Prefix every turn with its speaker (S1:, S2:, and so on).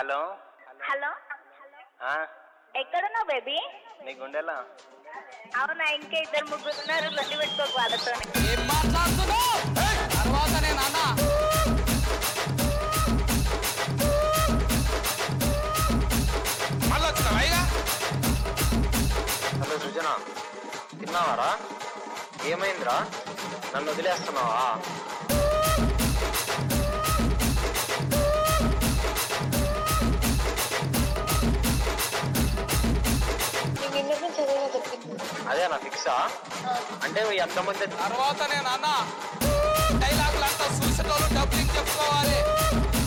S1: hello
S2: hello
S1: ఆ,
S2: ఎక్కడున్నావు baby
S1: నీ గుండెలా
S2: అవునా ఇంకా ఇద్దరు ముగ్గురు ఉన్నారు బండి పెట్టుకోకు వాళ్ళతో
S3: ఏం మాట్లాడుతున్నావు తర్వాత నేను అన్న
S4: మళ్ళీ వచ్చినావా ఇక
S1: హలో సృజన తిన్నావారా ఏమైందిరా నన్ను వదిలేస్తున్నావా
S5: నీకు ఇంటి నుంచి చదివిన చెప్పింది
S1: అదే నా ఫిక్సా అంటే ఎంతమంది
S3: తర్వాత నేను అన్న డైలాగులు అంతా చూసేటోళ్ళు డబ్బింగ్ చెప్పుకోవాలి